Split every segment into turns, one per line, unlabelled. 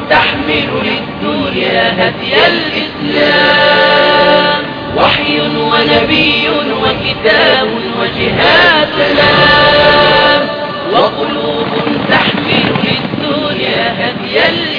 تحمل للدنيا هدي الإسلام وحي ونبي وكتاب وجهاد سلام وقلوب تحمل للدنيا هدي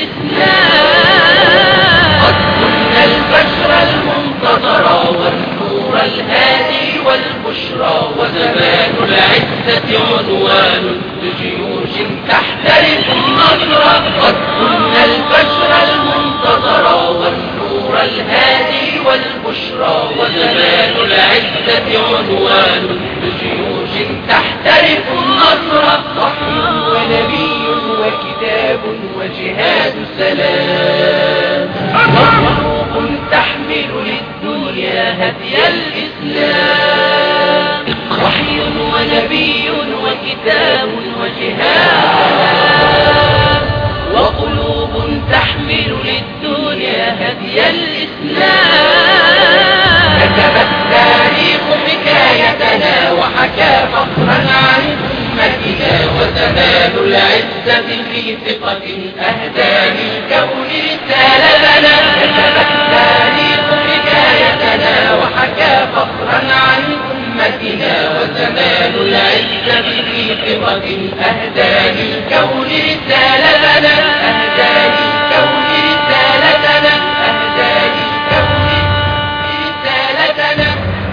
الإسلام قد كنا البشر المنتظر والنور الهادي والبشرى وزمان العزة عنوان لجيوش تحترف النصر قد كنا البشر المنتظر والنور الهادي والبشرى وزمان العزة عنوان لجيوش تحترف النصر وحي ونبي وكتاب وجهاد سلام وقلوب تحمل للدنيا هدي الإسلام وحي ونبي وكتاب وجهاد وقلوب تحمل للدنيا هدي الإسلام كتب التاريخ حكايتنا وحكى فخرا عن أمتنا وزمان العزة في ثقة أهدى للكون رسالتنا كتب التاريخ حكايتنا وحكى فخرا عن أمتنا وزمان العزة في ثقة أهدى للكون رسالتنا أهدى للكون رسالتنا أهدى للكون رسالتنا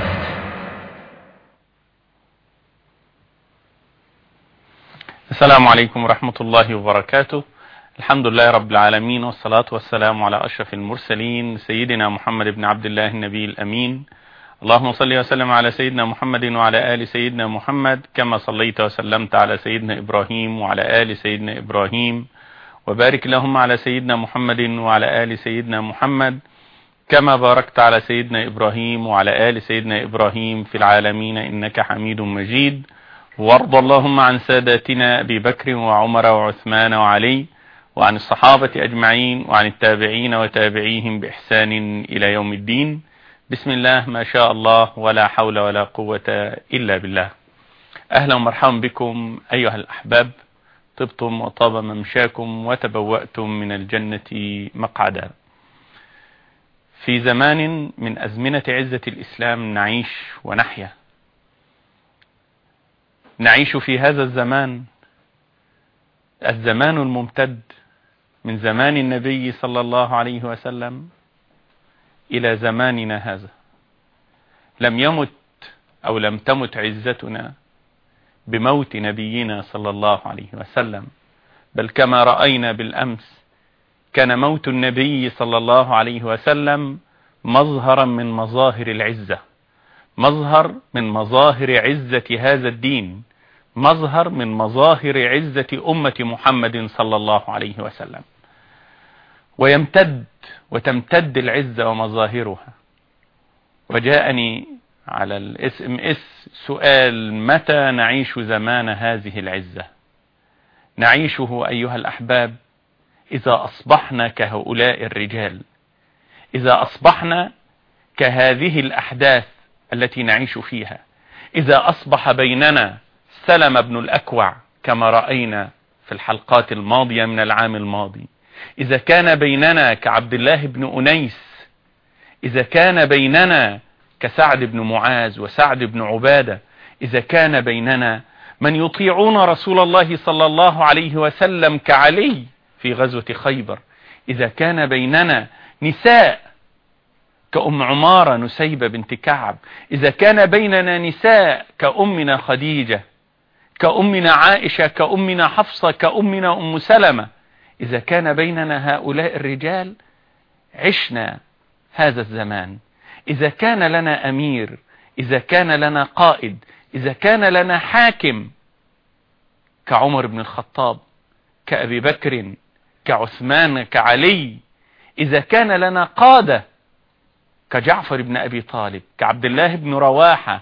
السلام عليكم ورحمة الله وبركاته الحمد لله رب العالمين والصلاة والسلام على أشرف المرسلين سيدنا محمد بن عبد الله النبي الأمين اللهم صل وسلم على سيدنا محمد وعلى آل سيدنا محمد كما صليت وسلمت على سيدنا إبراهيم وعلى آل سيدنا إبراهيم وبارك اللهم على سيدنا محمد وعلى آل سيدنا محمد كما باركت على سيدنا إبراهيم وعلى آل سيدنا إبراهيم في العالمين إنك حميد مجيد وارض اللهم عن ساداتنا أبي بكر وعمر وعثمان وعلي وعن الصحابة أجمعين وعن التابعين وتابعيهم بإحسان إلى يوم الدين بسم الله ما شاء الله ولا حول ولا قوة إلا بالله أهلا ومرحبا بكم أيها الأحباب طبتم وطاب ممشاكم وتبوأتم من الجنة مقعدا في زمان من أزمنة عزة الإسلام نعيش ونحيا نعيش في هذا الزمان الزمان الممتد من زمان النبي صلى الله عليه وسلم إلى زماننا هذا لم يمت أو لم تمت عزتنا بموت نبينا صلى الله عليه وسلم بل كما رأينا بالأمس كان موت النبي صلى الله عليه وسلم مظهرا من مظاهر العزة مظهر من مظاهر عزة هذا الدين مظهر من مظاهر عزة أمة محمد صلى الله عليه وسلم ويمتد وتمتد العزة ومظاهرها وجاءني على الاس ام اس سؤال متى نعيش زمان هذه العزة نعيشه أيها الأحباب إذا أصبحنا كهؤلاء الرجال إذا أصبحنا كهذه الأحداث التي نعيش فيها إذا أصبح بيننا سلم بن الأكوع كما رأينا في الحلقات الماضية من العام الماضي إذا كان بيننا كعبد الله بن أنيس إذا كان بيننا كسعد بن معاذ وسعد بن عبادة إذا كان بيننا من يطيعون رسول الله صلى الله عليه وسلم كعلي في غزوة خيبر إذا كان بيننا نساء كأم عمارة نسيبة بنت كعب إذا كان بيننا نساء كأمنا خديجة كأمنا عائشة كأمنا حفصة كأمنا أم سلمة إذا كان بيننا هؤلاء الرجال عشنا هذا الزمان إذا كان لنا أمير إذا كان لنا قائد إذا كان لنا حاكم كعمر بن الخطاب كأبي بكر كعثمان كعلي إذا كان لنا قادة كجعفر بن أبي طالب كعبد الله بن رواحة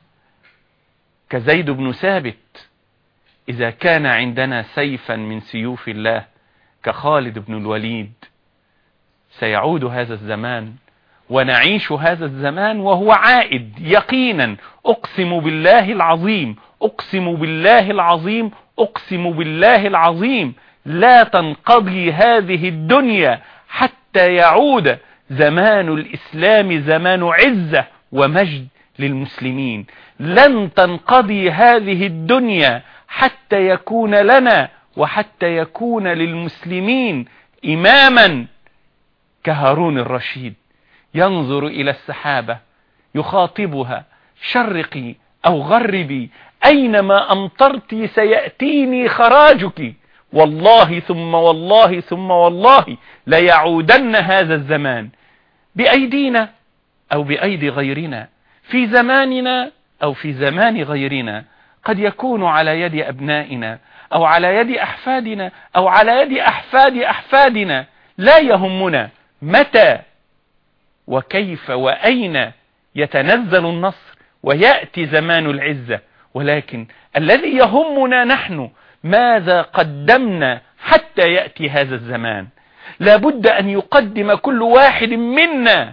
كزيد بن ثابت إذا كان عندنا سيفا من سيوف الله كخالد بن الوليد سيعود هذا الزمان ونعيش هذا الزمان وهو عائد يقينا أقسم بالله العظيم أقسم بالله العظيم أقسم بالله العظيم لا تنقضي هذه الدنيا حتى يعود زمان الإسلام زمان عزة ومجد للمسلمين لن تنقضي هذه الدنيا حتى يكون لنا وحتى يكون للمسلمين إماما كهارون الرشيد ينظر إلى السحابة يخاطبها شرقي أو غربي أينما أمطرت سيأتيني خراجك والله ثم والله ثم والله ليعودن هذا الزمان بأيدينا أو بأيدي غيرنا في زماننا أو في زمان غيرنا قد يكون على يد أبنائنا أو على يد أحفادنا أو على يد أحفاد أحفادنا لا يهمنا متى وكيف وأين يتنزل النصر ويأتي زمان العزة ولكن الذي يهمنا نحن ماذا قدمنا حتى يأتي هذا الزمان لابد أن يقدم كل واحد منا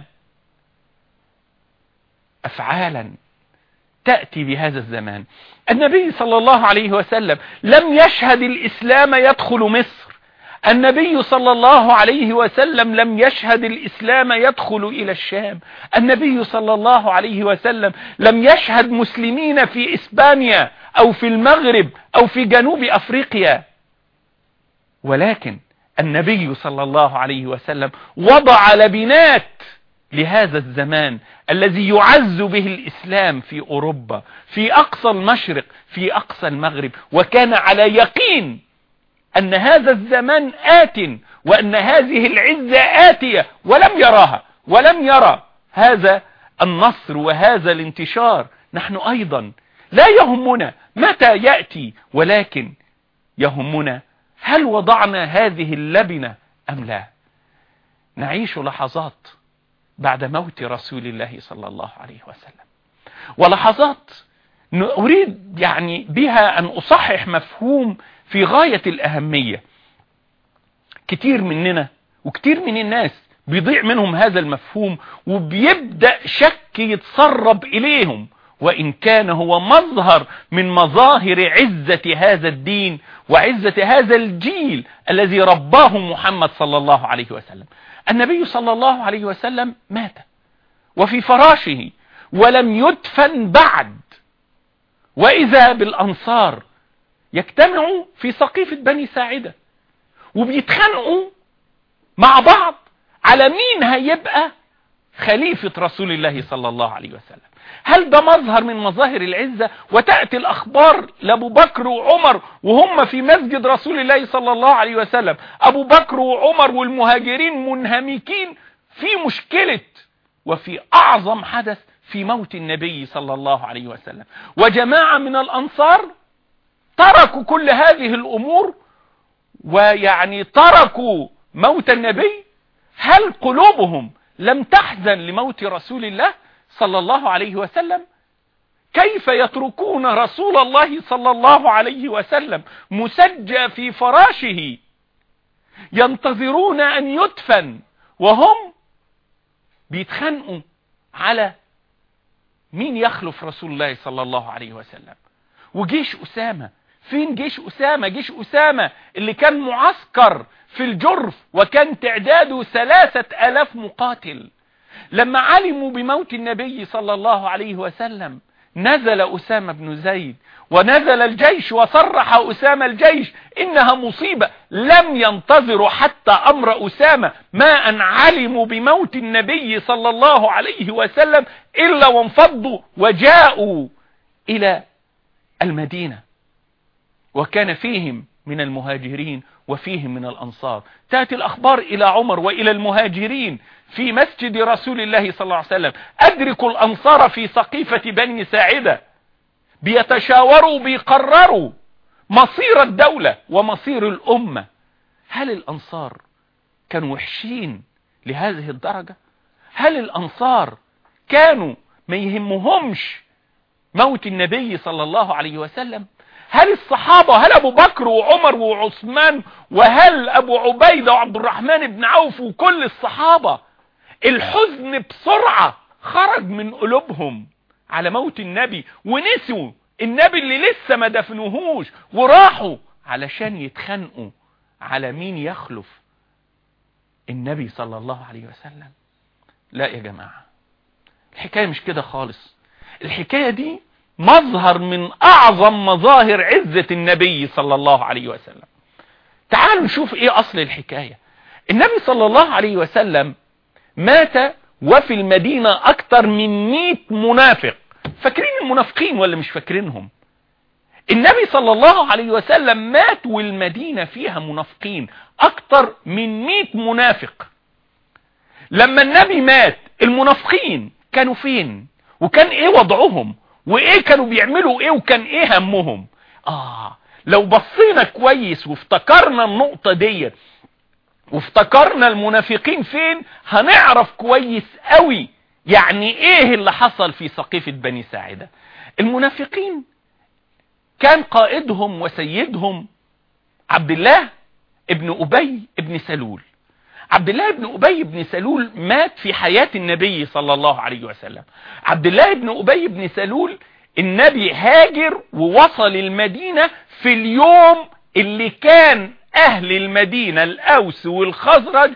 أفعالا تأتي بهذا الزمان النبي صلى الله عليه وسلم لم يشهد الإسلام يدخل مصر النبي صلى الله عليه وسلم لم يشهد الإسلام يدخل إلى الشام النبي صلى الله عليه وسلم لم يشهد مسلمين في إسبانيا أو في المغرب أو في جنوب أفريقيا ولكن النبي صلى الله عليه وسلم وضع لبنات لهذا الزمان الذي يعز به الإسلام في أوروبا في أقصى المشرق في أقصى المغرب وكان على يقين أن هذا الزمان آت وأن هذه العزة آتية ولم يراها ولم يرى هذا النصر وهذا الانتشار نحن أيضا لا يهمنا متى يأتي ولكن يهمنا هل وضعنا هذه اللبنة أم لا نعيش لحظات بعد موت رسول الله صلى الله عليه وسلم ولحظات أريد يعني بها أن أصحح مفهوم في غاية الأهمية كتير مننا وكتير من الناس بيضيع منهم هذا المفهوم وبيبدأ شك يتسرب إليهم وإن كان هو مظهر من مظاهر عزة هذا الدين وعزة هذا الجيل الذي رباه محمد صلى الله عليه وسلم النبي صلى الله عليه وسلم مات وفي فراشه ولم يدفن بعد وإذا بالأنصار يجتمعوا في سقيفة بني ساعدة وبيتخانقوا مع بعض على مين هيبقى خليفة رسول الله صلى الله عليه وسلم هل ده مظهر من مظاهر العزة وتأتي الأخبار لأبو بكر وعمر وهم في مسجد رسول الله صلى الله عليه وسلم أبو بكر وعمر والمهاجرين منهمكين في مشكلة وفي أعظم حدث في موت النبي صلى الله عليه وسلم وجماعة من الأنصار تركوا كل هذه الأمور ويعني تركوا موت النبي هل قلوبهم لم تحزن لموت رسول الله صلى الله عليه وسلم كيف يتركون رسول الله صلى الله عليه وسلم مسجى في فراشه ينتظرون أن يدفن وهم بيتخانقوا على مين يخلف رسول الله صلى الله عليه وسلم وجيش أسامة فين جيش أسامة جيش أسامة اللي كان معسكر في الجرف وكان تعداده ثلاثة ألاف مقاتل لما علموا بموت النبي صلى الله عليه وسلم نزل أسامة بن زيد ونزل الجيش وصرح أسامة الجيش إنها مصيبة لم ينتظروا حتى أمر أسامة ما أن علموا بموت النبي صلى الله عليه وسلم إلا وانفضوا وجاءوا إلى المدينة وكان فيهم من المهاجرين وفيهم من الأنصار تأتي الأخبار إلى عمر وإلى المهاجرين في مسجد رسول الله صلى الله عليه وسلم أدركوا الأنصار في سقيفة بني ساعدة بيتشاوروا بيقرروا مصير الدولة ومصير الأمة هل الأنصار كانوا وحشين لهذه الدرجة هل الأنصار كانوا ما يهمهمش موت النبي صلى الله عليه وسلم هل الصحابة هل أبو بكر وعمر وعثمان وهل أبو عبيدة وعبد الرحمن بن عوف وكل الصحابة الحزن بسرعة خرج من قلوبهم على موت النبي ونسوا النبي اللي لسه ما دفنوهوش وراحوا علشان يتخانقوا على مين يخلف النبي صلى الله عليه وسلم لا يا جماعة الحكاية مش كده خالص الحكاية دي مظهر من اعظم مظاهر عزة النبي صلى الله عليه وسلم تعالوا نشوف ايه اصل الحكاية النبي صلى الله عليه وسلم مات وفي المدينة اكتر من 100 منافق فاكرين المنافقين ولا مش فاكرينهم النبي صلى الله عليه وسلم مات والمدينة فيها منافقين اكتر من 100 منافق لما النبي مات المنافقين كانوا فين وكان ايه وضعهم وايه كانوا بيعملوا ايه وكان ايه همهم اه لو بصينا كويس وافتكرنا النقطة دي وافتكرنا المنافقين فين هنعرف كويس قوي يعني ايه اللي حصل في سقيفة بني ساعدة المنافقين كان قائدهم وسيدهم عبد الله ابن أبي ابن سلول عبد الله بن أبي بن سلول مات في حياة النبي صلى الله عليه وسلم عبد الله بن أبي بن سلول النبي هاجر ووصل المدينة في اليوم اللي كان أهل المدينة الأوس والخزرج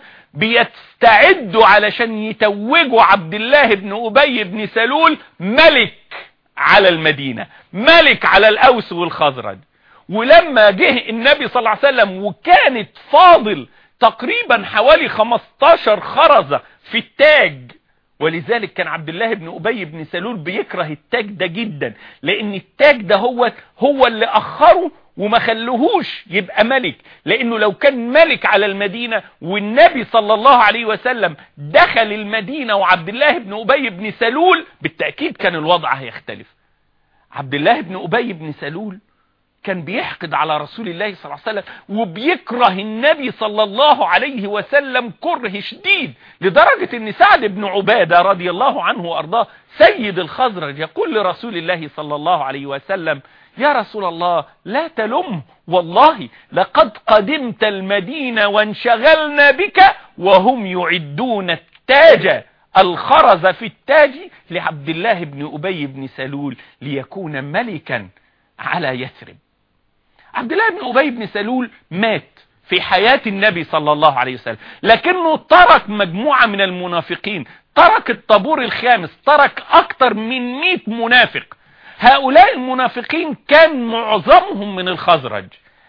بيستعدوا علشان يتوجوا عبد الله بن أبي بن سلول ملك على المدينة ملك على الأوس والخزرج ولما جه النبي صلى الله عليه وسلم وكانت فاضل تقريبا حوالي 15 خرزة في التاج ولذلك كان عبد الله بن أبي بن سلول بيكره التاج ده جدا لأن التاج ده هو هو اللي أخره وما خلوهوش يبقى ملك لأنه لو كان ملك على المدينة والنبي صلى الله عليه وسلم دخل المدينة وعبد الله بن أبي بن سلول بالتأكيد كان الوضع هيختلف عبد الله بن أبي بن سلول كان بيحقد على رسول الله صلى الله عليه وسلم وبيكره النبي صلى الله عليه وسلم كره شديد لدرجة ان سعد بن عبادة رضي الله عنه وارضاه سيد الخزرج يقول لرسول الله صلى الله عليه وسلم يا رسول الله لا تلم والله لقد قدمت المدينة وانشغلنا بك وهم يعدون التاج الخرز في التاج لعبد الله بن أبي بن سلول ليكون ملكا على يثرب عبد الله بن أبي بن سلول مات في حياة النبي صلى الله عليه وسلم لكنه ترك مجموعة من المنافقين ترك الطابور الخامس ترك أكثر من 100 منافق هؤلاء المنافقين كان معظمهم من الخزرج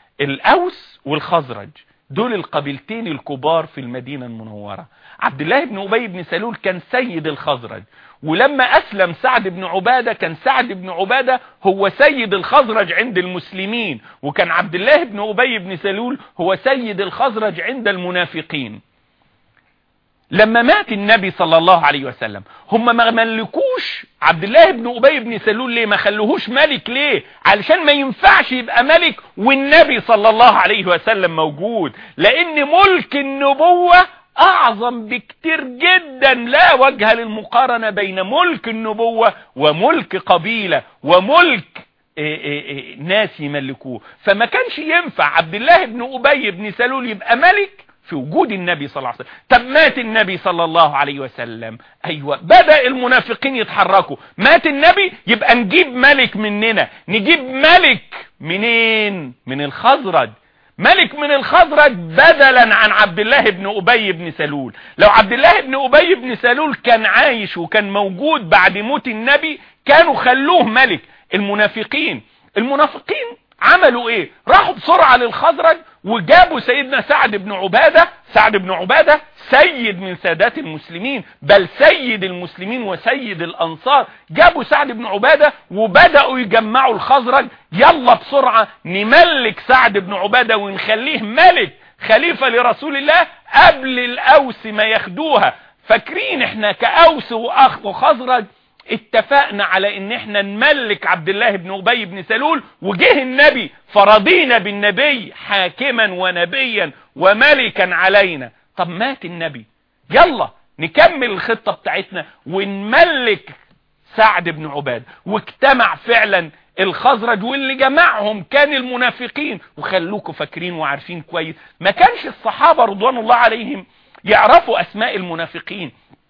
الأوس والخزرج دول القبيلتين الكبار في المدينة المنورة عبد الله بن أبي بن سلول كان سيد الخزرج ولما أسلم سعد بن عبادة كان سعد بن عبادة هو سيد الخزرج عند المسلمين وكان عبد الله بن أبي بن سلول هو سيد الخزرج عند المنافقين لما مات النبي صلى الله عليه وسلم هم ما ملكوش عبد الله بن أبي بن سلول ليه ما خلوهوش ملك ليه علشان ما ينفعش يبقى ملك والنبي صلى الله عليه وسلم موجود لأن ملك النبوة اعظم بكتير جدا لا وجه للمقارنة بين ملك النبوة وملك قبيلة وملك إيه إيه إيه ناس يملكوه فما كانش ينفع عبد الله بن أبي بن سلول يبقى ملك في وجود النبي صلى الله عليه وسلم طب مات النبي صلى الله عليه وسلم ايوه بدأ المنافقين يتحركوا مات النبي يبقى نجيب ملك مننا نجيب ملك منين من الخزرج ملك من الخزرج بدلا عن عبد الله بن أبي بن سلول لو عبد الله بن أبي بن سلول كان عايش وكان موجود بعد موت النبي كانوا خلوه ملك المنافقين المنافقين عملوا ايه راحوا بسرعة للخزرج وجابوا سيدنا سعد بن عبادة سعد بن عبادة سيد من سادات المسلمين بل سيد المسلمين وسيد الانصار جابوا سعد بن عبادة وبدأوا يجمعوا الخزرج يلا بسرعة نملك سعد بن عبادة ونخليه ملك خليفة لرسول الله قبل الاوس ما ياخدوها فاكرين احنا كاوس واخ وخزرج اتفقنا على ان احنا نملك عبد الله بن ابي بن سلول وجه النبي فرضينا بالنبي حاكما ونبيا وملكا علينا طب مات النبي يلا نكمل الخطة بتاعتنا ونملك سعد بن عباد واجتمع فعلا الخزرج واللي جمعهم كان المنافقين وخلوكوا فاكرين وعارفين كويس ما كانش الصحابة رضوان الله عليهم يعرفوا اسماء المنافقين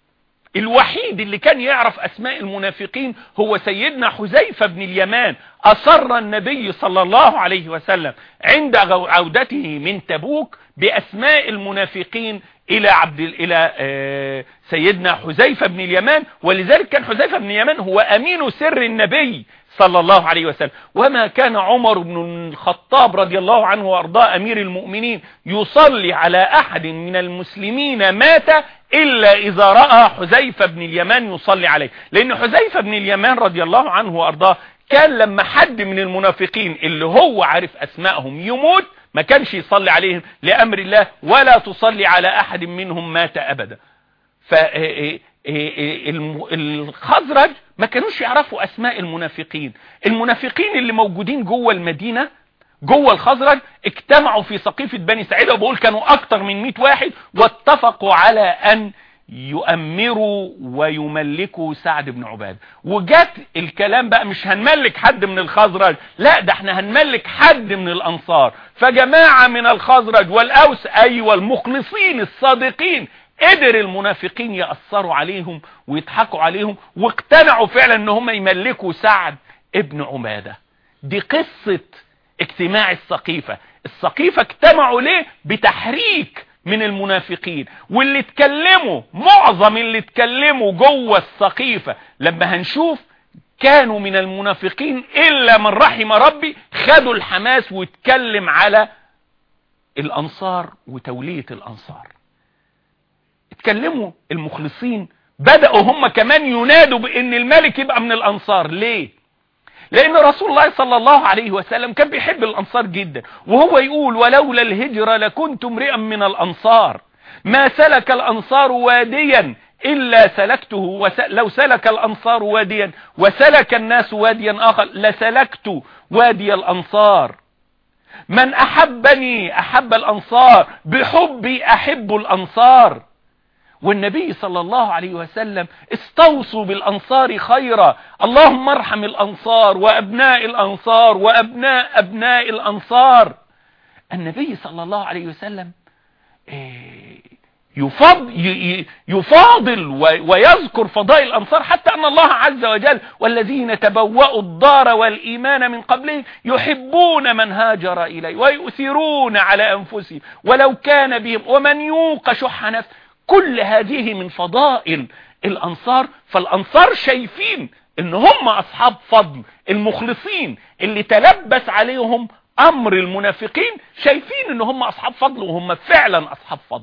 الوحيد اللي كان يعرف أسماء المنافقين هو سيدنا حذيفة بن اليمان أصر النبي صلى الله عليه وسلم عند عودته من تبوك بأسماء المنافقين إلى عبد إلى آه، سيدنا حذيفة بن اليمان ولذلك كان حذيفة بن اليمان هو أمين سر النبي صلى الله عليه وسلم وما كان عمر بن الخطاب رضي الله عنه وارضاه امير المؤمنين يصلي على احد من المسلمين مات الا اذا رأى حذيفة بن اليمان يصلي عليه لان حذيفة بن اليمان رضي الله عنه وارضاه كان لما حد من المنافقين اللي هو عارف اسمائهم يموت ما كانش يصلي عليهم لامر الله ولا تصلي على احد منهم مات ابدا ف إيه، إيه، الخزرج ما كانوش يعرفوا اسماء المنافقين المنافقين اللي موجودين جوه المدينة جوه الخزرج اجتمعوا في سقيفة بني سعيدة وبقول كانوا اكتر من 100 واحد واتفقوا على ان يؤمروا ويملكوا سعد بن عباد وجات الكلام بقى مش هنملك حد من الخزرج لا ده احنا هنملك حد من الانصار فجماعة من الخزرج والاوس ايوه المخلصين الصادقين قدر المنافقين يأثروا عليهم ويضحكوا عليهم واقتنعوا فعلا ان هم يملكوا سعد ابن عمادة دي قصة اجتماع السقيفة السقيفة اجتمعوا ليه بتحريك من المنافقين واللي اتكلموا معظم اللي اتكلموا جوه السقيفة لما هنشوف كانوا من المنافقين إلا من رحم ربي خدوا الحماس واتكلم على الأنصار وتولية الأنصار اتكلموا المخلصين بدأوا هم كمان ينادوا بان الملك يبقى من الانصار ليه لان رسول الله صلى الله عليه وسلم كان بيحب الانصار جدا وهو يقول ولولا الهجرة لكنت امرئا من الانصار ما سلك الانصار واديا إلا سلكته وس... لو سلك الأنصار واديا وسلك الناس واديا آخر لسلكت وادي الأنصار من أحبني أحب الأنصار بحبي أحب الأنصار والنبي صلى الله عليه وسلم استوصوا بالأنصار خيرا اللهم ارحم الأنصار وأبناء الأنصار وأبناء أبناء الأنصار النبي صلى الله عليه وسلم إيه، يفضل, يفاضل ويذكر فضائل الأنصار حتى أن الله عز وجل والذين تبوأوا الدار والإيمان من قبلهم يحبون من هاجر إليه ويؤثرون على أنفسهم ولو كان بهم ومن يوق شح نفسه كل هذه من فضائل الأنصار فالأنصار شايفين ان هم أصحاب فضل المخلصين اللي تلبس عليهم أمر المنافقين شايفين ان هم أصحاب فضل وهم فعلا أصحاب فضل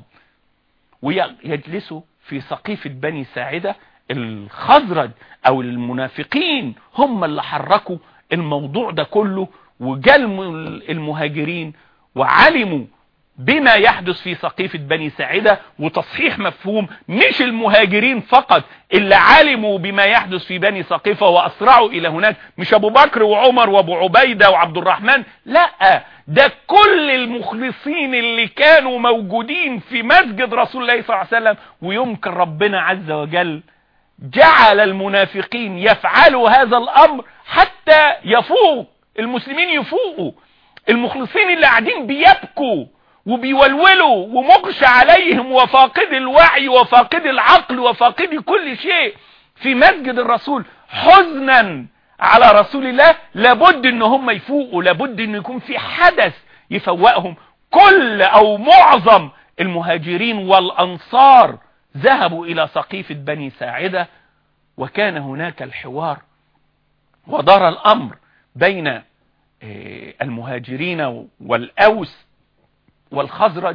ويجلسوا في سقيفة بني ساعدة الخزرج أو المنافقين هم اللي حركوا الموضوع ده كله وجلموا المهاجرين وعلموا بما يحدث في سقيفة بني ساعدة وتصحيح مفهوم مش المهاجرين فقط اللي علموا بما يحدث في بني سقيفة وأسرعوا إلى هناك مش أبو بكر وعمر وأبو عبيدة وعبد الرحمن لا ده كل المخلصين اللي كانوا موجودين في مسجد رسول الله صلى الله عليه وسلم ويمكن ربنا عز وجل جعل المنافقين يفعلوا هذا الأمر حتى يفوق المسلمين يفوقوا المخلصين اللي قاعدين بيبكوا وبيولولوا ومغش عليهم وفاقد الوعي وفاقد العقل وفاقد كل شيء في مسجد الرسول حزنا على رسول الله لابد ان هم يفوقوا لابد ان يكون في حدث يفوقهم كل او معظم المهاجرين والانصار ذهبوا الى سقيفة بني ساعدة وكان هناك الحوار ودار الامر بين آه، المهاجرين والاوس والخزرج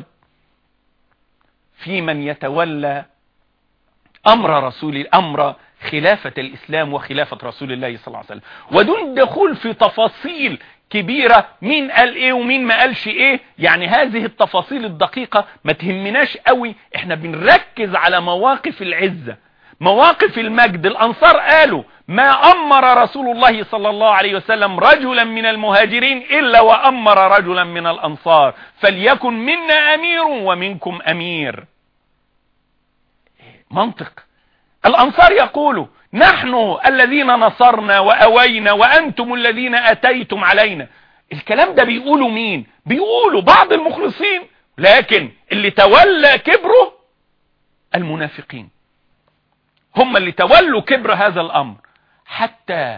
في من يتولى أمر رسول أمر خلافة الإسلام وخلافة رسول الله صلى الله عليه وسلم ودون دخول في تفاصيل كبيرة مين قال ايه ومين ما قالش ايه يعني هذه التفاصيل الدقيقة ما تهمناش قوي احنا بنركز على مواقف العزة مواقف المجد الأنصار قالوا ما أمر رسول الله صلى الله عليه وسلم رجلا من المهاجرين إلا وأمر رجلا من الأنصار فليكن منا أمير ومنكم أمير منطق الأنصار يقولوا نحن الذين نصرنا وأوينا وأنتم الذين أتيتم علينا الكلام ده بيقولوا مين بيقولوا بعض المخلصين لكن اللي تولى كبره المنافقين هم اللي تولوا كبر هذا الأمر حتى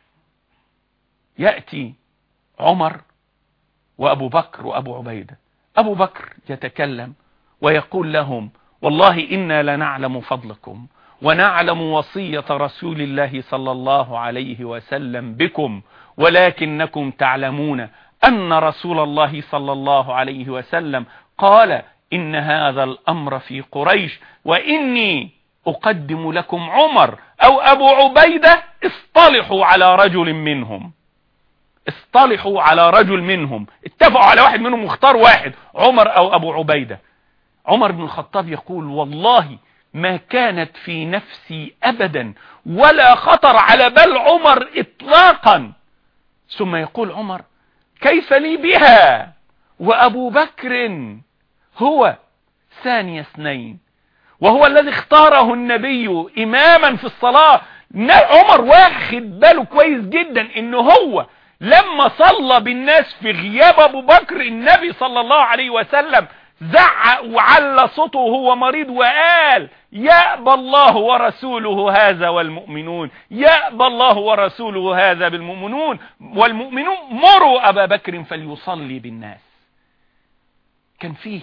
يأتي عمر وأبو بكر وأبو عبيدة أبو بكر يتكلم ويقول لهم والله إنا لنعلم فضلكم ونعلم وصية رسول الله صلى الله عليه وسلم بكم ولكنكم تعلمون أن رسول الله صلى الله عليه وسلم قال إن هذا الأمر في قريش وإني أقدم لكم عمر أو أبو عبيدة اصطلحوا على رجل منهم اصطلحوا على رجل منهم اتفقوا على واحد منهم واختار واحد عمر أو أبو عبيدة عمر بن الخطاب يقول والله ما كانت في نفسي أبدا ولا خطر على بال عمر إطلاقا ثم يقول عمر كيف لي بها وأبو بكر هو ثاني اثنين وهو الذي اختاره النبي إماما في الصلاة عمر واخد باله كويس جدا انه هو لما صلى بالناس في غياب ابو بكر النبي صلى الله عليه وسلم زعق وعلى صوته وهو مريض وقال يأبى الله ورسوله هذا والمؤمنون يأبى الله ورسوله هذا بالمؤمنون والمؤمنون مروا أبا بكر فليصلي بالناس كان فيه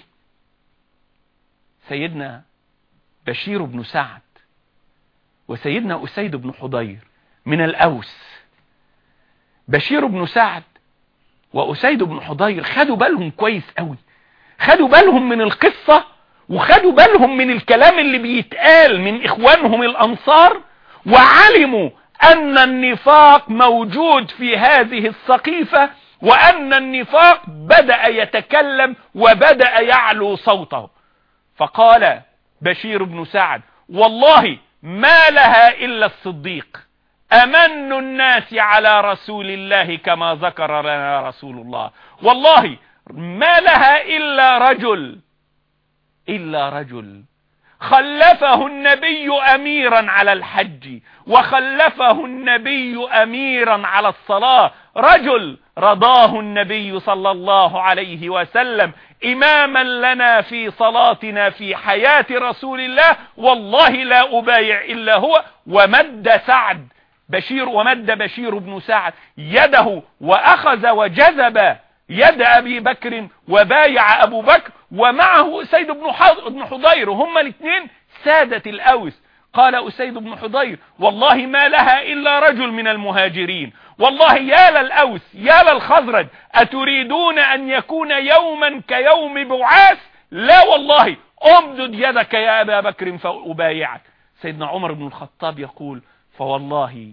سيدنا بشير بن سعد وسيدنا أسيد بن حضير من الأوس بشير بن سعد وأسيد بن حضير خدوا بالهم كويس قوي خدوا بالهم من القصة وخدوا بالهم من الكلام اللي بيتقال من إخوانهم الأنصار وعلموا أن النفاق موجود في هذه السقيفة وأن النفاق بدأ يتكلم وبدأ يعلو صوته فقال بشير بن سعد والله ما لها إلا الصديق أمن الناس على رسول الله كما ذكر لنا رسول الله والله ما لها إلا رجل إلا رجل خلفه النبي أميرا على الحج وخلفه النبي أميرا على الصلاة رجل رضاه النبي صلى الله عليه وسلم إماما لنا في صلاتنا في حياة رسول الله والله لا أبايع إلا هو ومد سعد بشير ومد بشير بن سعد يده وأخذ وجذب يد أبي بكر وبايع أبو بكر ومعه أسيد بن حضير هما الاثنين سادة الأوس قال أسيد بن حضير والله ما لها إلا رجل من المهاجرين والله يا للأوس يا للخزرج أتريدون أن يكون يوما كيوم بعاث لا والله امدد يدك يا أبا بكر فأبايعك سيدنا عمر بن الخطاب يقول فوالله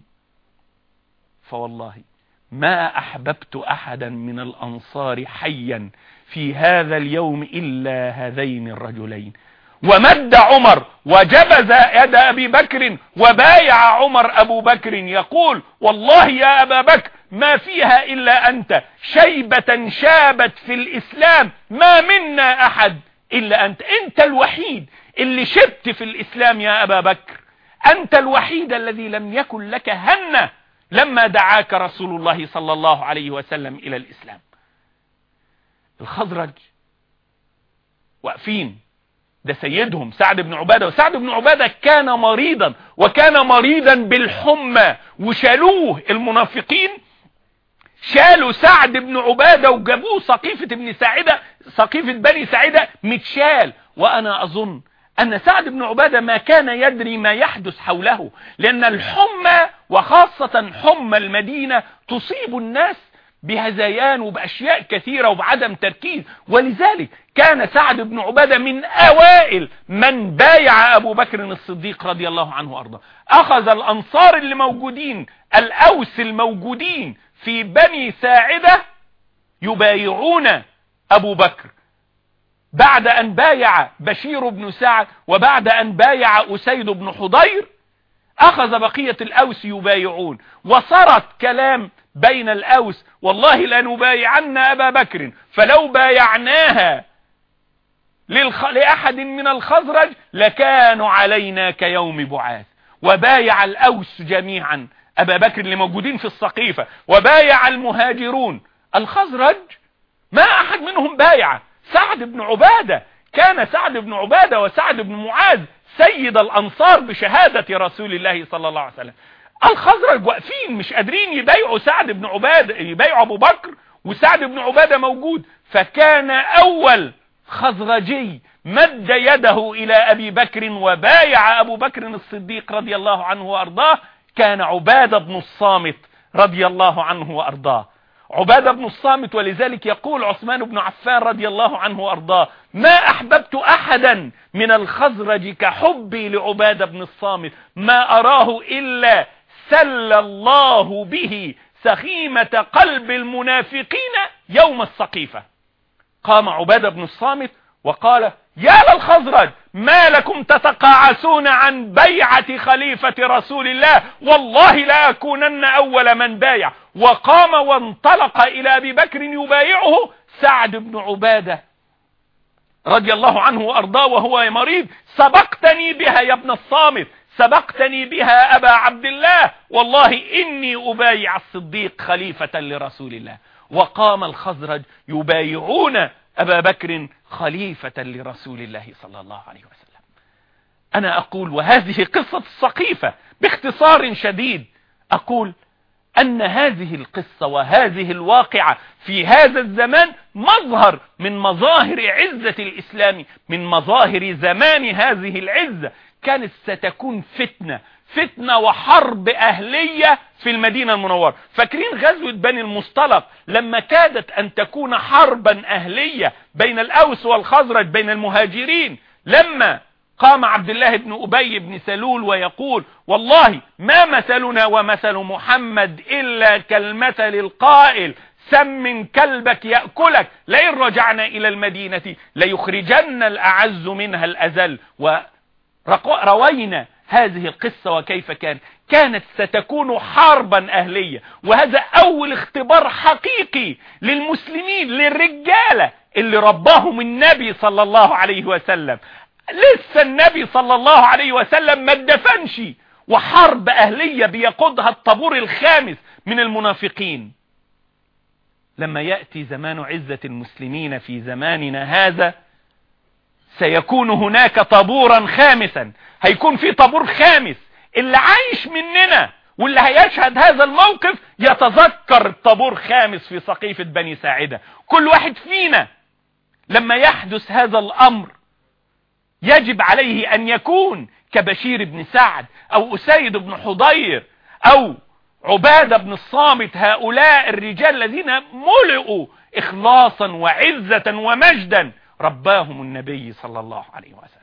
فوالله ما أحببت أحدا من الأنصار حيا في هذا اليوم إلا هذين الرجلين ومد عمر وجبز يد أبي بكر وبايع عمر أبو بكر يقول والله يا أبا بكر ما فيها إلا أنت شيبة شابت في الإسلام ما منا أحد إلا أنت أنت الوحيد اللي شبت في الإسلام يا أبا بكر أنت الوحيد الذي لم يكن لك هنة لما دعاك رسول الله صلى الله عليه وسلم إلى الإسلام الخزرج واقفين ده سيدهم سعد بن عبادة وسعد بن عبادة كان مريضا وكان مريضا بالحمى وشالوه المنافقين شالوا سعد بن عبادة وجابوه سقيفة بن ساعدة سقيفة بني ساعدة متشال وأنا أظن أن سعد بن عبادة ما كان يدري ما يحدث حوله لأن الحمى وخاصة حمى المدينة تصيب الناس بهذيان وبأشياء كثيرة وبعدم تركيز ولذلك كان سعد بن عبادة من أوائل من بايع أبو بكر الصديق رضي الله عنه وأرضاه أخذ الأنصار اللي موجودين الأوس الموجودين في بني ساعدة يبايعون أبو بكر بعد أن بايع بشير بن سعد وبعد أن بايع أسيد بن حضير أخذ بقية الأوس يبايعون وصرت كلام بين الأوس والله لنبايعن أبا بكر فلو بايعناها للخ... لأحد من الخزرج لكانوا علينا كيوم بعاث وبايع الأوس جميعا أبا بكر اللي موجودين في السقيفة وبايع المهاجرون الخزرج ما أحد منهم بايع سعد بن عبادة كان سعد بن عبادة وسعد بن معاذ سيد الأنصار بشهادة رسول الله صلى الله عليه وسلم الخزرج واقفين مش قادرين يبايعوا سعد بن عبادة يبايعوا أبو بكر وسعد بن عبادة موجود فكان أول خزرجي مد يده إلى أبي بكر وبايع أبو بكر الصديق رضي الله عنه وأرضاه كان عبادة بن الصامت رضي الله عنه وأرضاه عبادة بن الصامت ولذلك يقول عثمان بن عفان رضي الله عنه وأرضاه ما أحببت أحدا من الخزرج كحبي لعبادة بن الصامت ما أراه إلا سل الله به سخيمة قلب المنافقين يوم السقيفة قام عبادة بن الصامت وقال يا للخزرج ما لكم تتقاعسون عن بيعة خليفة رسول الله والله لا أكونن أول من بايع وقام وانطلق إلى أبي بكر يبايعه سعد بن عبادة رضي الله عنه وأرضاه وهو مريض سبقتني بها يا ابن الصامت سبقتني بها أبا عبد الله والله إني أبايع الصديق خليفة لرسول الله وقام الخزرج يبايعون أبا بكر خليفة لرسول الله صلى الله عليه وسلم أنا أقول وهذه قصة السقيفة باختصار شديد أقول أن هذه القصة وهذه الواقعة في هذا الزمان مظهر من مظاهر عزة الإسلام من مظاهر زمان هذه العزة كانت ستكون فتنة فتنة وحرب أهلية في المدينة المنورة فاكرين غزوة بني المصطلق لما كادت أن تكون حربا أهلية بين الأوس والخزرج بين المهاجرين لما قام عبد الله بن أبي بن سلول ويقول والله ما مثلنا ومثل محمد إلا كالمثل القائل سم كلبك يأكلك لئن رجعنا إلى المدينة ليخرجن الأعز منها الأزل وروينا هذه القصة وكيف كان كانت ستكون حربا أهلية وهذا أول اختبار حقيقي للمسلمين للرجالة اللي رباهم النبي صلى الله عليه وسلم لسه النبي صلى الله عليه وسلم ما اتدفنش وحرب أهلية بيقودها الطابور الخامس من المنافقين لما يأتي زمان عزة المسلمين في زماننا هذا سيكون هناك طابورا خامسا هيكون في طابور خامس اللي عايش مننا واللي هيشهد هذا الموقف يتذكر طابور خامس في سقيفة بني ساعدة كل واحد فينا لما يحدث هذا الأمر يجب عليه أن يكون كبشير بن سعد أو أسيد بن حضير أو عبادة بن الصامت هؤلاء الرجال الذين ملئوا إخلاصا وعزة ومجدا رباهم النبي صلى الله عليه وسلم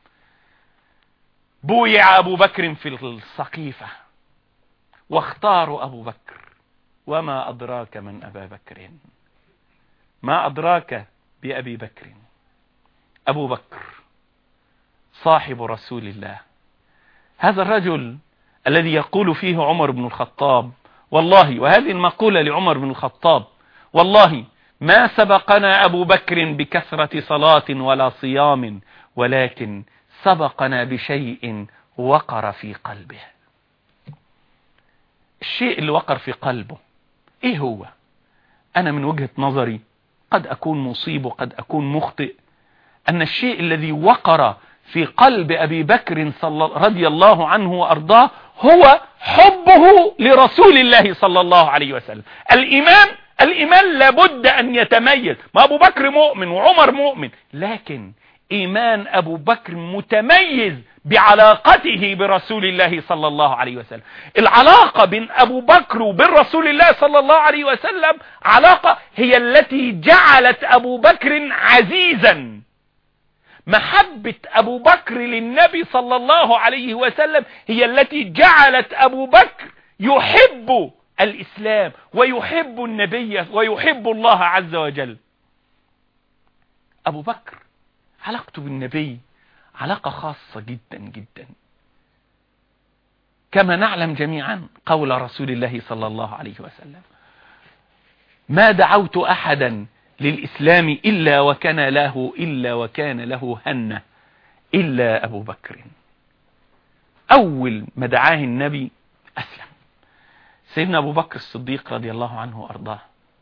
بويع أبو بكر في السقيفة واختاروا أبو بكر وما أدراك من أبا بكر ما أدراك بأبي بكر أبو بكر صاحب رسول الله هذا الرجل الذي يقول فيه عمر بن الخطاب والله وهذه المقولة لعمر بن الخطاب والله ما سبقنا أبو بكر بكثرة صلاة ولا صيام ولكن سبقنا بشيء وقر في قلبه الشيء اللي وقر في قلبه ايه هو انا من وجهة نظري قد اكون مصيب وقد اكون مخطئ ان الشيء الذي وقر في قلب ابي بكر صلى رضي الله عنه وارضاه هو حبه لرسول الله صلى الله عليه وسلم الايمان الايمان لابد ان يتميز ما ابو بكر مؤمن وعمر مؤمن لكن إيمان أبو بكر متميز بعلاقته برسول الله صلى الله عليه وسلم العلاقة بين أبو بكر وبين رسول الله صلى الله عليه وسلم علاقة هي التي جعلت أبو بكر عزيزا محبة أبو بكر للنبي صلى الله عليه وسلم هي التي جعلت أبو بكر يحب الإسلام ويحب النبي ويحب الله عز وجل أبو بكر علاقته بالنبي علاقة خاصة جدا جدا كما نعلم جميعا قول رسول الله صلى الله عليه وسلم ما دعوت أحدا للإسلام إلا وكان له إلا وكان له هنة إلا أبو بكر أول ما دعاه النبي أسلم سيدنا أبو بكر الصديق رضي الله عنه وأرضاه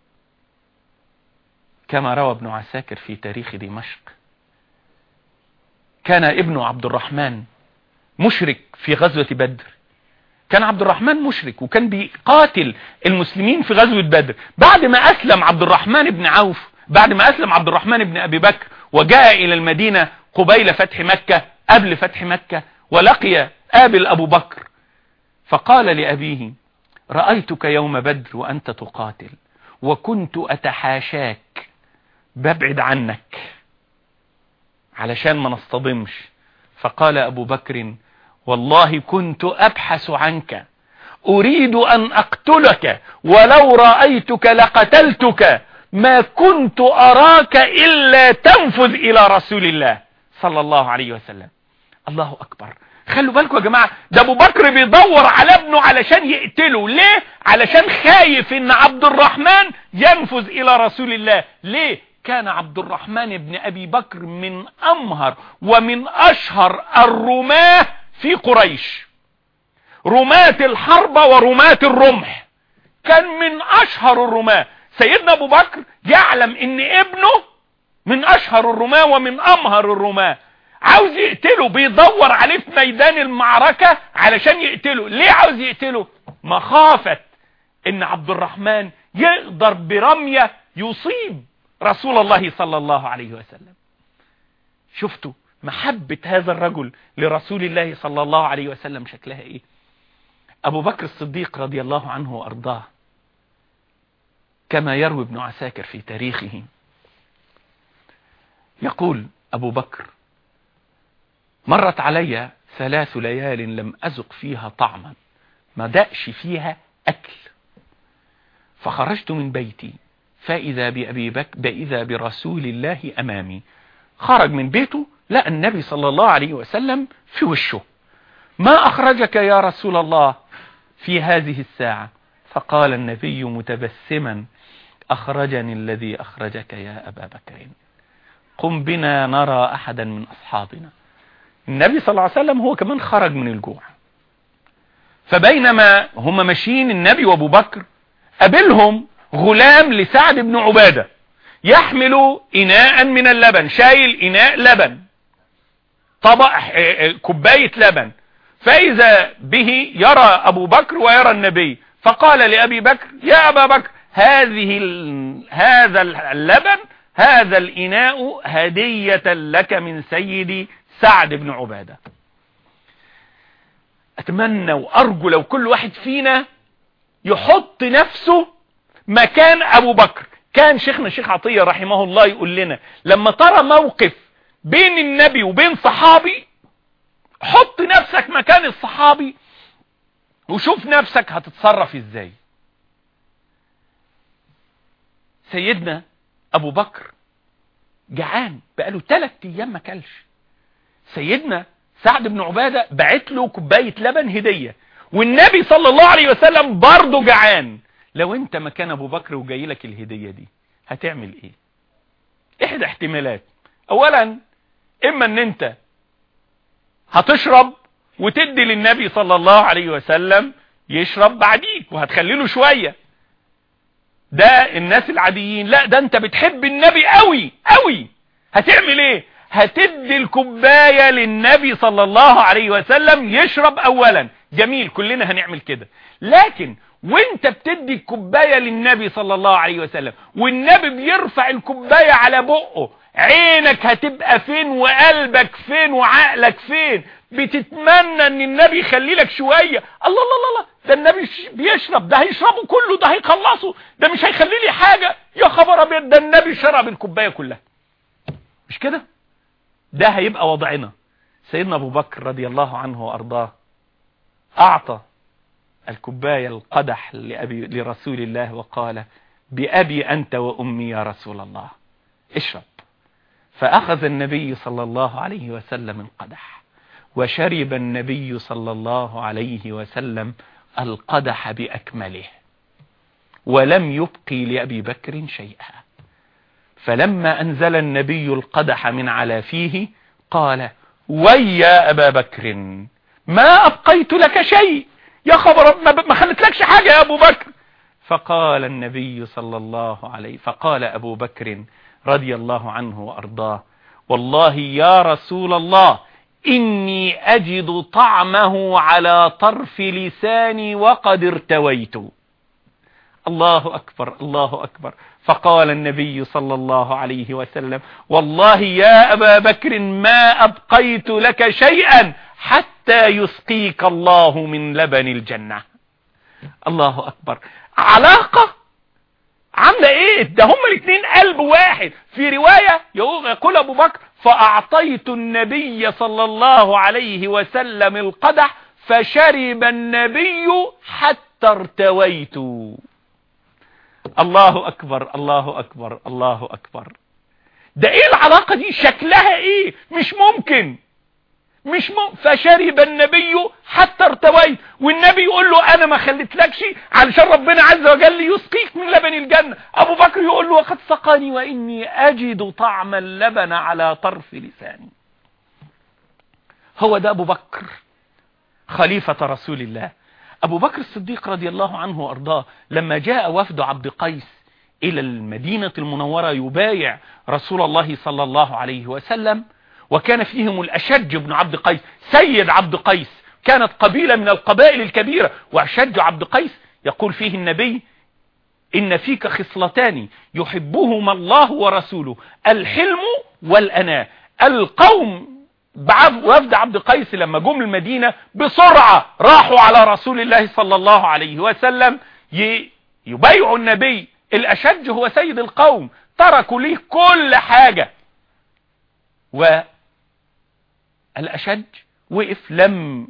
كما روى ابن عساكر في تاريخ دمشق كان ابن عبد الرحمن مشرك في غزوة بدر كان عبد الرحمن مشرك وكان بيقاتل المسلمين في غزوة بدر بعد ما أسلم عبد الرحمن بن عوف بعد ما أسلم عبد الرحمن بن أبي بكر وجاء إلى المدينة قبيل فتح مكة قبل فتح مكة ولقي آبل أبو بكر فقال لأبيه رأيتك يوم بدر وأنت تقاتل وكنت أتحاشاك ببعد عنك علشان ما نصطدمش فقال أبو بكر والله كنت أبحث عنك أريد أن أقتلك ولو رأيتك لقتلتك ما كنت أراك إلا تنفذ إلى رسول الله صلى الله عليه وسلم الله أكبر خلوا بالكم يا جماعة ده ابو بكر بيدور على ابنه علشان يقتله ليه علشان خايف ان عبد الرحمن ينفذ الى رسول الله ليه كان عبد الرحمن بن ابي بكر من امهر ومن اشهر الرماه في قريش رماة الحرب ورماة الرمح كان من اشهر الرماة سيدنا ابو بكر يعلم ان ابنه من اشهر الرماة ومن امهر الرماة عاوز يقتله بيدور عليه في ميدان المعركة علشان يقتله ليه عاوز يقتله مخافة ان عبد الرحمن يقدر برمية يصيب رسول الله صلى الله عليه وسلم شفتوا محبة هذا الرجل لرسول الله صلى الله عليه وسلم شكلها ايه ابو بكر الصديق رضي الله عنه وارضاه كما يروي ابن عساكر في تاريخه يقول ابو بكر مرت علي ثلاث ليال لم أزق فيها طعما ما دأش فيها أكل فخرجت من بيتي فإذا بأبي بكر بإذا برسول الله أمامي خرج من بيته لقى النبي صلى الله عليه وسلم في وشه ما أخرجك يا رسول الله في هذه الساعة فقال النبي متبسما أخرجني الذي أخرجك يا أبا بكر قم بنا نرى أحدا من أصحابنا النبي صلى الله عليه وسلم هو كمان خرج من الجوع فبينما هم ماشيين النبي وابو بكر قابلهم غلام لسعد بن عبادة يحمل إناء من اللبن شايل إناء لبن طبق كوباية لبن فإذا به يرى أبو بكر ويرى النبي فقال لأبي بكر يا أبا بكر هذه هذا اللبن هذا الإناء هدية لك من سيدي سعد بن عبادة اتمنى وارجو لو كل واحد فينا يحط نفسه مكان ابو بكر كان شيخنا الشيخ عطية رحمه الله يقول لنا لما ترى موقف بين النبي وبين صحابي حط نفسك مكان الصحابي وشوف نفسك هتتصرف ازاي سيدنا ابو بكر جعان بقاله ثلاث ايام ما كلش سيدنا سعد بن عبادة بعت له كوباية لبن هدية والنبي صلى الله عليه وسلم برضه جعان لو انت مكان ابو بكر وجاي لك الهدية دي هتعمل ايه احدى احتمالات اولا اما ان انت هتشرب وتدي للنبي صلى الله عليه وسلم يشرب بعديك وهتخلي له شوية ده الناس العاديين لا ده انت بتحب النبي قوي قوي هتعمل ايه هتدي الكوباية للنبي صلى الله عليه وسلم يشرب اولا جميل كلنا هنعمل كده لكن وانت بتدي الكوباية للنبي صلى الله عليه وسلم والنبي بيرفع الكوباية على بقه عينك هتبقى فين وقلبك فين وعقلك فين بتتمنى ان النبي يخلي لك شوية الله الله الله ده النبي بيشرب ده هيشربه كله ده هيخلصه ده مش هيخلي لي حاجة يا خبر ابيض ده النبي شرب الكوباية كلها مش كده ده هيبقى وضعنا سيدنا ابو بكر رضي الله عنه وارضاه اعطى الكوباية القدح لأبي لرسول الله وقال بأبي أنت وأمي يا رسول الله اشرب فأخذ النبي صلى الله عليه وسلم القدح وشرب النبي صلى الله عليه وسلم القدح بأكمله ولم يبقي لأبي بكر شيئا فلما أنزل النبي القدح من على فيه قال ويا أبا بكر ما أبقيت لك شيء يا خبر ما خلتلكش حاجة يا أبو بكر فقال النبي صلى الله عليه فقال أبو بكر رضي الله عنه وأرضاه والله يا رسول الله إني أجد طعمه على طرف لساني وقد ارتويت الله أكبر الله أكبر فقال النبي صلى الله عليه وسلم والله يا أبا بكر ما أبقيت لك شيئا حتى يسقيك الله من لبن الجنة الله أكبر علاقة عاملة ايه ده هما الاثنين قلب واحد في رواية يقول ابو بكر فاعطيت النبي صلى الله عليه وسلم القدح فشرب النبي حتى ارتويت الله اكبر الله اكبر الله اكبر ده ايه العلاقة دي شكلها ايه مش ممكن مش م... فشرب النبي حتى ارتويت والنبي يقول له انا ما خليتلكش علشان ربنا عز وجل يسقيك من لبن الجنة ابو بكر يقول له وقد سقاني واني اجد طعم اللبن على طرف لساني هو ده ابو بكر خليفة رسول الله ابو بكر الصديق رضي الله عنه وارضاه لما جاء وفد عبد قيس الى المدينة المنورة يبايع رسول الله صلى الله عليه وسلم وكان فيهم الأشج بن عبد قيس سيد عبد قيس كانت قبيلة من القبائل الكبيرة وأشج عبد قيس يقول فيه النبي إن فيك خصلتان يحبهما الله ورسوله الحلم والأناء القوم وفد عبد قيس لما جم المدينة بسرعة راحوا على رسول الله صلى الله عليه وسلم يبايعوا النبي الأشج هو سيد القوم تركوا ليه كل حاجة والأشج وقف لم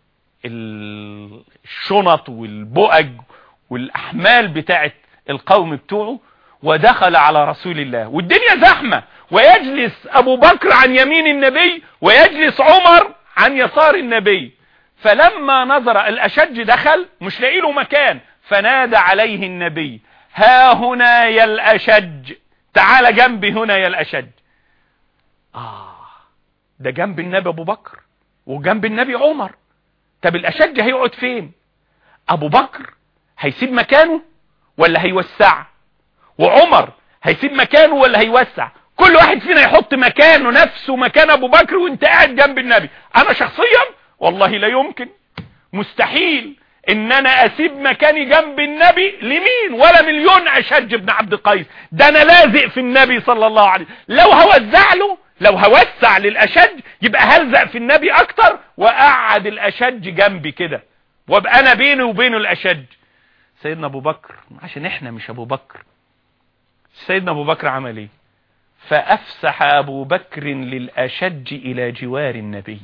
الشنط والبؤج والأحمال بتاعت القوم بتوعه ودخل على رسول الله والدنيا زحمة ويجلس أبو بكر عن يمين النبي ويجلس عمر عن يسار النبي فلما نظر الأشج دخل مش لاقي له مكان فنادى عليه النبي ها هنا يا الأشج تعال جنبي هنا يا الأشج آه ده جنب النبي أبو بكر وجنب النبي عمر طب الأشج هيقعد فين أبو بكر هيسيب مكانه ولا هيوسع وعمر هيسيب مكانه ولا هيوسع كل واحد فينا يحط مكانه نفسه مكان أبو بكر وانت قاعد جنب النبي أنا شخصيا والله لا يمكن مستحيل ان انا اسيب مكاني جنب النبي لمين ولا مليون اشج بن عبد قيس ده انا لازق في النبي صلى الله عليه لو هوزع له لو هوسع للأشج يبقى هلزق في النبي أكتر وأقعد الأشج جنبي كده وابقى أنا بيني وبينه الأشج سيدنا أبو بكر عشان إحنا مش أبو بكر سيدنا أبو بكر عمل إيه فأفسح أبو بكر للأشج إلى جوار النبي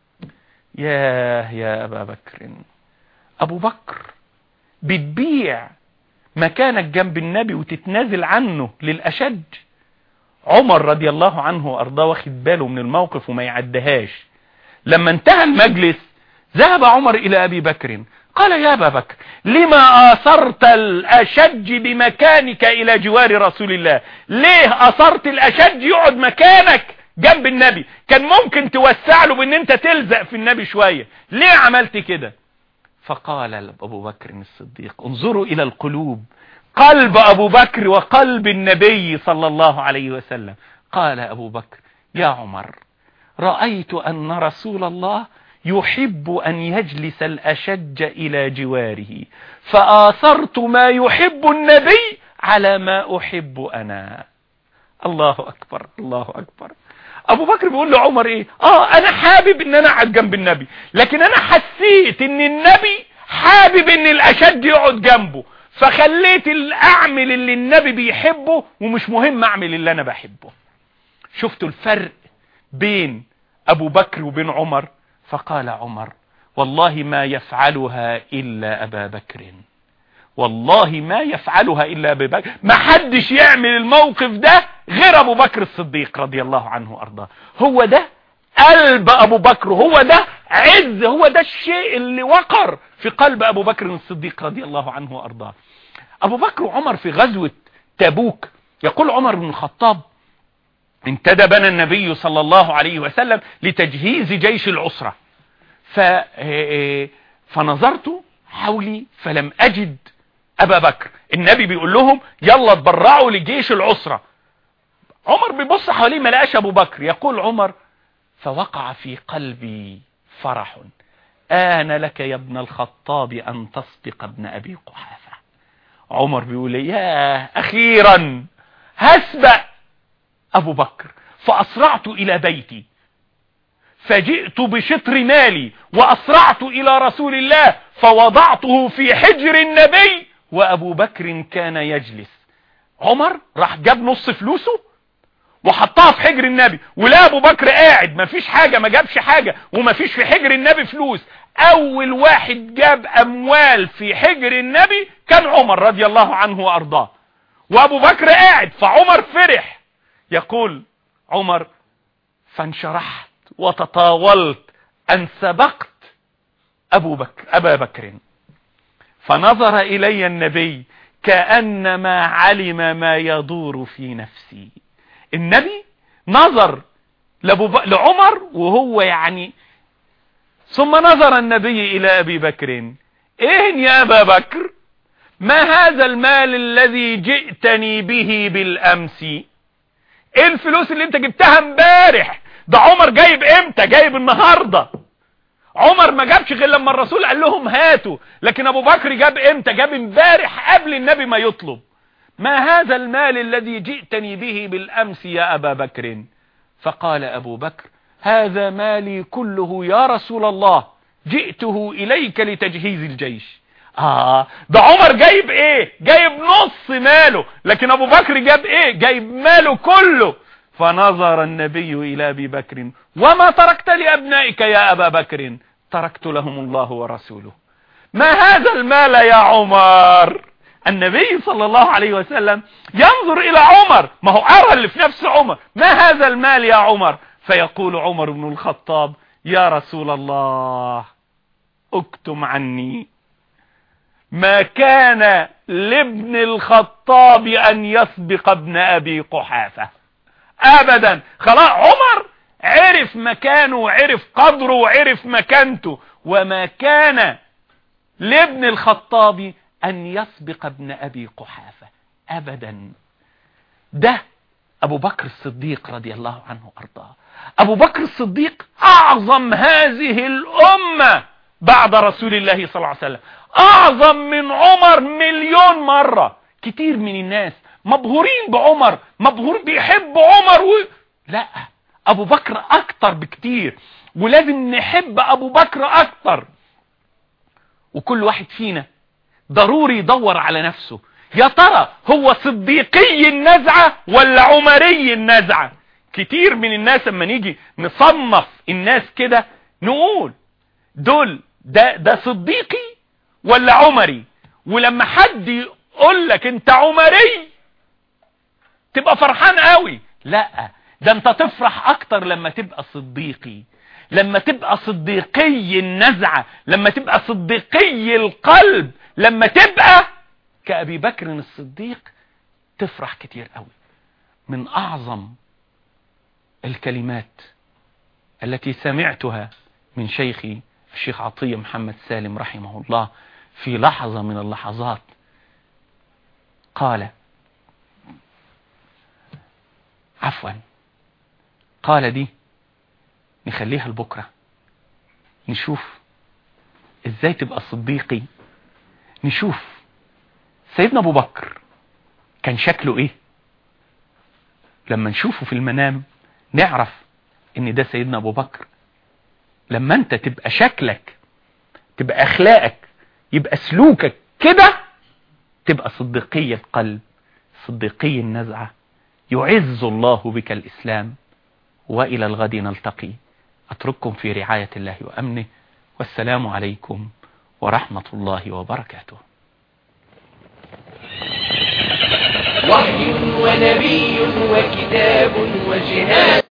ياه يا أبا بكر أبو بكر بتبيع مكانك جنب النبي وتتنازل عنه للأشج عمر رضي الله عنه وارضاه واخد باله من الموقف وما يعدهاش لما انتهى المجلس ذهب عمر الى ابي بكر قال يا ابا بكر لما اثرت الاشج بمكانك الى جوار رسول الله ليه اثرت الاشج يقعد مكانك جنب النبي كان ممكن توسع له بان انت تلزق في النبي شوية ليه عملت كده فقال ابو بكر الصديق انظروا الى القلوب قلب أبو بكر وقلب النبي صلى الله عليه وسلم قال أبو بكر يا عمر رأيت أن رسول الله يحب أن يجلس الأشج إلى جواره فآثرت ما يحب النبي على ما أحب أنا الله أكبر الله أكبر أبو بكر بيقول لعمر إيه آه أنا حابب أن أنا أقعد جنب النبي لكن أنا حسيت أن النبي حابب أن الأشج يقعد جنبه فخليت اعمل اللي النبي بيحبه ومش مهم اعمل اللي انا بحبه شفتوا الفرق بين ابو بكر وبين عمر فقال عمر والله ما يفعلها الا ابا بكر والله ما يفعلها الا ابو بكر ما حدش يعمل الموقف ده غير ابو بكر الصديق رضي الله عنه وارضاه هو ده قلب ابو بكر هو ده عز هو ده الشيء اللي وقر في قلب ابو بكر الصديق رضي الله عنه وارضاه ابو بكر وعمر في غزوة تبوك يقول عمر بن الخطاب انتدبنا النبي صلى الله عليه وسلم لتجهيز جيش العسرة ف... فنظرت حولي فلم اجد ابا بكر النبي بيقول لهم يلا تبرعوا لجيش العسرة عمر بيبص حواليه ما لقاش ابو بكر يقول عمر فوقع في قلبي فرح آن لك يا ابن الخطاب أن تسبق ابن أبي قحافة عمر بيقول يا أخيرا هسبق أبو بكر فأسرعت إلى بيتي فجئت بشطر مالي وأسرعت إلى رسول الله فوضعته في حجر النبي وأبو بكر كان يجلس عمر راح جاب نص فلوسه وحطها في حجر النبي ولا ابو بكر قاعد مفيش حاجة ما جابش حاجة ومفيش في حجر النبي فلوس اول واحد جاب اموال في حجر النبي كان عمر رضي الله عنه وارضاه وابو بكر قاعد فعمر فرح يقول عمر فانشرحت وتطاولت ان سبقت ابو بكر ابا بكر فنظر الي النبي كأنما علم ما يدور في نفسي النبي نظر لعمر وهو يعني ثم نظر النبي إلى أبي بكر إيه يا أبا بكر ما هذا المال الذي جئتني به بالأمس إيه الفلوس اللي انت جبتها امبارح ده عمر جايب امتى جايب النهاردة عمر ما جابش غير لما الرسول قال لهم هاتوا لكن ابو بكر جاب امتى جاب امبارح قبل النبي ما يطلب ما هذا المال الذي جئتني به بالامس يا ابا بكر فقال ابو بكر هذا مالي كله يا رسول الله جئته اليك لتجهيز الجيش آه ده عمر جايب ايه جايب نص ماله لكن ابو بكر جاب ايه جايب ماله كله فنظر النبي إلى أبي بكر وما تركت لأبنائك يا أبا بكر تركت لهم الله ورسوله ما هذا المال يا عمر النبي صلى الله عليه وسلم ينظر إلى عمر ما هو أرى اللي في نفس عمر ما هذا المال يا عمر فيقول عمر بن الخطاب يا رسول الله اكتم عني ما كان لابن الخطاب أن يسبق ابن أبي قحافة ابدا خلاص عمر عرف مكانه وعرف قدره وعرف مكانته وما كان لابن الخطاب ان يسبق ابن ابي قحافة ابدا ده ابو بكر الصديق رضي الله عنه ارضاه ابو بكر الصديق اعظم هذه الامة بعد رسول الله صلى الله عليه وسلم اعظم من عمر مليون مرة كتير من الناس مبهورين بعمر مبهور بيحب عمر و... لا ابو بكر اكتر بكتير ولازم نحب ابو بكر اكتر وكل واحد فينا ضروري يدور على نفسه يا ترى هو صديقي النزعة ولا عمري النزعة كتير من الناس لما نيجي نصنف الناس كده نقول دول ده, ده صديقي ولا عمري ولما حد يقول لك انت عمري تبقى فرحان قوي لا ده انت تفرح اكتر لما تبقى صديقي لما تبقى صديقي النزعة لما تبقى صديقي القلب لما تبقى كأبي بكر الصديق تفرح كتير قوي من اعظم الكلمات التي سمعتها من شيخي الشيخ عطية محمد سالم رحمه الله في لحظة من اللحظات قال عفوا قال دي نخليها لبكرة نشوف ازاي تبقى صديقي نشوف سيدنا ابو بكر كان شكله ايه لما نشوفه في المنام نعرف ان ده سيدنا ابو بكر لما انت تبقى شكلك تبقى اخلاقك يبقى سلوكك كده تبقى صديقي القلب صديقي النزعه يعز الله بك الإسلام وإلى الغد نلتقي أترككم في رعاية الله وأمنه والسلام عليكم ورحمة الله وبركاته
وحي ونبي وكتاب وجهاد